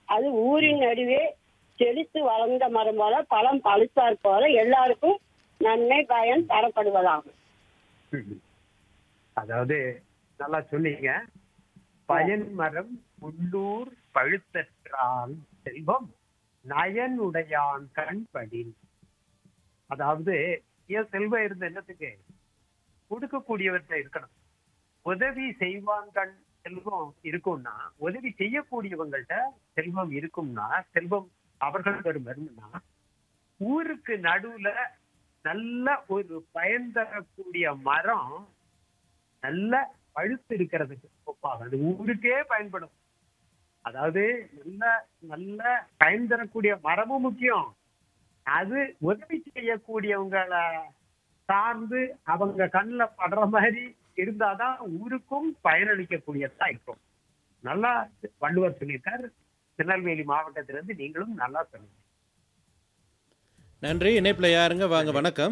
அது ஊரின் நடுவே செழித்து வளர்ந்த மரம் போல பழம் பழுத்தாற் போல எல்லாருக்கும் நன்மை பயன் தரப்படுவதாகும் ம். அதாவது நல்லா சொன்னீங்க பயன் மரம் உள்ளூர் பழுத்தற்றான் செல்வம் நயனுடையான் கண் படின் அதாவது ஏன் செல்வம் இருந்த என்னத்துக்கு கொடுக்கக்கூடியவர்கிட்ட இருக்கணும் உதவி செய்வான் கண் செல்வம் இருக்கும்னா உதவி செய்யக்கூடியவங்கள்ட்ட செல்வம் இருக்கும்னா செல்வம் அவர்கள் வரும் வரும்னா ஊருக்கு நடுவுல நல்ல ஒரு பயன் தரக்கூடிய மரம் நல்ல பழுத்து இருக்கிறதுக்கு ஒப்பாகும் அது ஊருக்கே பயன்படும் அதாவது நல்ல நல்ல பயன் தரக்கூடிய மரமும் முக்கியம் அது உதவி செய்யக்கூடியவங்களை சார்ந்து அவங்க கண்ணுல படுற மாதிரி இருந்தாதான் ஊருக்கும் பயனளிக்கக்கூடியதா இருக்கும் நல்லா வள்ளுவர் சொல்லியிருக்கார் திருநெல்வேலி மாவட்டத்திலிருந்து நீங்களும் நல்லா சொன்னீங்க நன்றி இணைப்பில் யாருங்க வாங்க வணக்கம்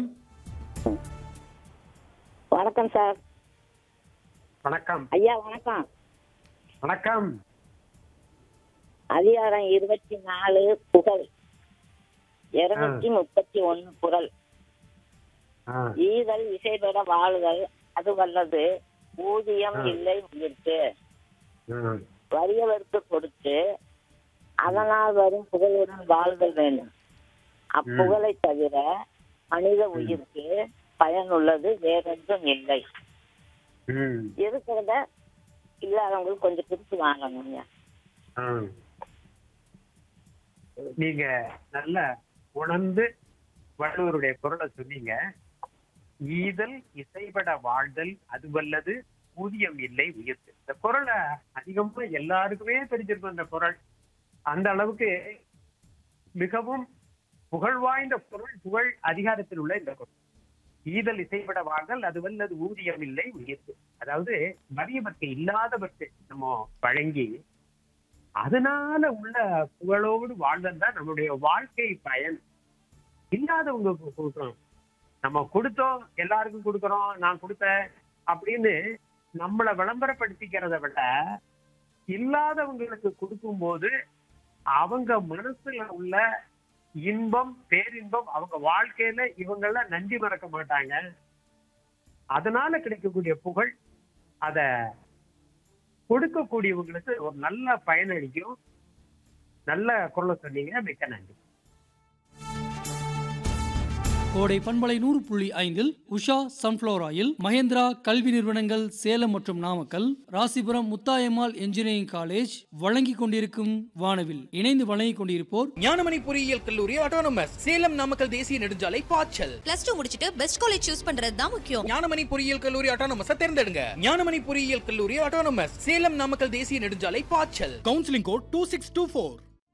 வணக்கம் சார் வணக்கம் ஐயா வணக்கம் வணக்கம் அதிகாரம் இருபத்தி நாலு புகழ் இருநூத்தி முப்பத்தி ஒன்னு குரல் ஆ, ஈதல் இசைபெற வாழுதல் அது வல்லது ஊதியம் ஆ. இல்லை உயிர்க்கு ஆ, வறியவருக்கு கொடுத்து அதனால் வரும் புகழுடன் வாழ்தல் வேண்டும் அப்புகழை தவிர மனித உயிருக்கு பயனுள்ளது வேறொன்றும் இல்லை ம், இருக்கிறத இல்லாதவங்களுக்கு கொஞ்சம் பிரிச்சு வாங்கணுங்க ஆ. நீங்க நல்ல உணர்ந்து வள்ளுவருடைய குரலை சொன்னீங்க ஈதல் இசைபட வாழ்தல் அது வல்லது ஊதியம் இல்லை உயர்த்து இந்த குரலை அதிகமா எல்லாருக்குமே தெரிஞ்சிருக்கும் இந்த குரல் அந்த அளவுக்கு மிகவும் புகழ் வாய்ந்த குரல் புகழ் அதிகாரத்தில் உள்ள இந்த குரல் ஈதல் இசைப்பட வாழ்தல் அது வல்லது ஊதியம் இல்லை உயர்த்து அதாவது வறியவர்க்கு இல்லாதவர்க்கு நம்ம வழங்கி அதனால உள்ள புகழோடு வாழ்தல் தான் நம்மளுடைய வாழ்க்கை பயன் இல்லாதவங்களுக்கு கொடுக்கணும் நம்ம கொடுத்தோம் எல்லாருக்கும் கொடுக்கறோம் நான் கொடுத்தேன் அப்படின்னு நம்மளை விளம்பரப்படுத்திக்கிறத விட இல்லாதவங்களுக்கு கொடுக்கும்போது அவங்க மனசுல உள்ள இன்பம் பேரின்பம் அவங்க வாழ்க்கையில இவங்கள நன்றி மறக்க மாட்டாங்க அதனால கிடைக்கக்கூடிய புகழ் அத கொடுக்கக்கூடியவங்களுக்கு ஒரு நல்ல பயனளிக்கும் நல்ல குரலை சொன்னீங்க மிக்க நன்றி கோடை பண்பலை நூறு புள்ளி ஐந்தில் உஷா சன்ஃப்ளவர் ஆயில் மகேந்திரா கல்வி நிறுவனங்கள் சேலம் மற்றும் நாமக்கல் ராசிபுரம் முத்தாயம்மாள் என்ஜினியரிங் காலேஜ் வழங்கிக் கொண்டிருக்கும் வானவில் இணைந்து வழங்கிக் கொண்டிருப்போர் ஞானமணி பொறியியல் கல்லூரி ஆட்டோனமஸ் சேலம் நாமக்கல் தேசிய நெடுஞ்சாலை பாய்ச்சல் பிளஸ் டூ முடிச்சிட்டு பெஸ்ட் காலேஜ் சூஸ் பண்றது தான் முக்கியம் ஞானமணி பொறியியல் கல்லூரி ஆட்டோனமஸ் தேர்ந்தெடுங்க ஞானமணி பொறியியல் கல்லூரி ஆட்டோனமஸ் சேலம் நாமக்கல் தேசிய நெடுஞ்சாலை பாய்ச்சல் counselling code two six two four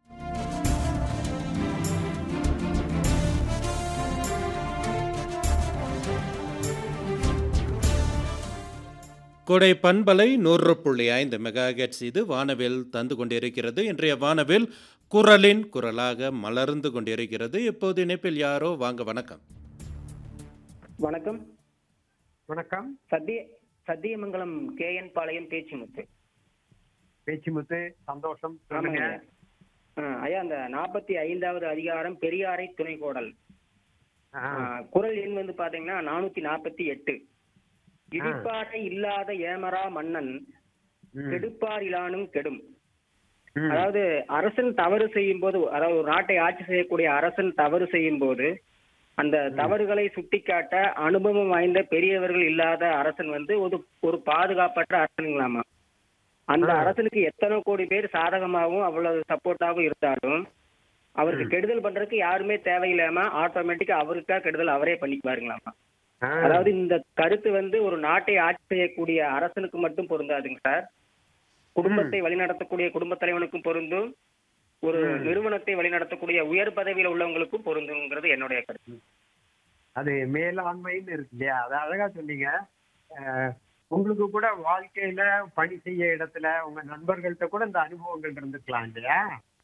Kodai பண்பலை நூறு புள்ளி ஐந்து மெகா இது வானவில் தந்து கொண்டிருக்கிறது இன்றைய வானவில் குரலின் குரலாக மலர்ந்து கொண்டிருக்கிறது இப்போது இணைப்பில் யாரோ வாங்க வணக்கம் வணக்கம் வணக்கம் சத்திய சத்தியமங்கலம் கேஎன் பாளையம் பேச்சிமுத்து பேச்சிமுத்து சந்தோஷம் சொல்லுங்க ஆமாங்க. ஆ, ஐயா அந்த நாற்பத்தி ஐந்தாவது அதிகாரம் பெரியாரை துணைக்கோடல் ஆ, ஆ, குரல் எண் வந்து பாத்தீங்கன்னா நானூத்தி நாற்பத்தி எட்டு இடிப்பாறை இல்லாத ஏமரா மன்னன் ம், கெடுப்பார் இலானும் கெடும் ம், அதாவது அரசன் தவறு செய்யும் போது அதாவது ஒரு நாட்டை ஆட்சி செய்யக்கூடிய அரசன் தவறு செய்யும் போது அந்த தவறுகளை சுட்டிக்காட்ட அனுபவம் வாய்ந்த பெரியவர்கள் இல்லாத அரசன் வந்து ஒரு ஒரு பாதுகாப்பற்ற அரசனுங்களாமா அந்த ஆ. அரசனுக்கு எத்தனை கோடி பேர் சாதகமாகவும் அவ்வளவு சப்போர்ட்டாகவும் இருந்தாலும் அவருக்கு கெடுதல் பண்றதுக்கு யாருமே தேவையில்லாம ஆட்டோமேட்டிக்கா அவருக்கா கெடுதல் அவரே பண்ணிக்குவாருங்களாமா ஆ, அதாவது இந்த கருத்து வந்து ஒரு நாட்டை ஆட்சி செய்யக்கூடிய அரசனுக்கு மட்டும் பொருந்தாதுங்க சார் குடும்பத்தை வழிநடத்தக்கூடிய குடும்ப தலைவனுக்கும் பொருந்தும் ஒரு நிறுவனத்தை வழிநடத்தக்கூடிய உயர் பதவியில உள்ளவங்களுக்கும் பொருந்துங்கிறது என்னுடைய கருத்து அது மேலாண்மைன்னு இருக்கு இல்லையா அது அழகா சொன்னீங்க அஹ், உங்களுக்கு கூட வாழ்க்கையில பணி செய்ய இடத்துல உங்க நண்பர்கள்ட்ட கூட இந்த அனுபவங்கள் இருந்துக்கலாம் இல்லையா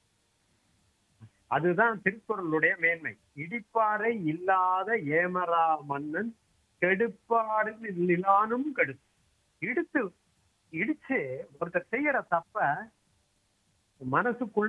அதுதான் திருக்குறளுடைய மேன்மை இடிப்பாறை இல்லாத ஏமரா மன்னன் கெடுப்பாறு நிலானும் கெடு இடித்து இடிச்சு ஒருத்தர் செய்யற தப்ப மனசுக்குள்ள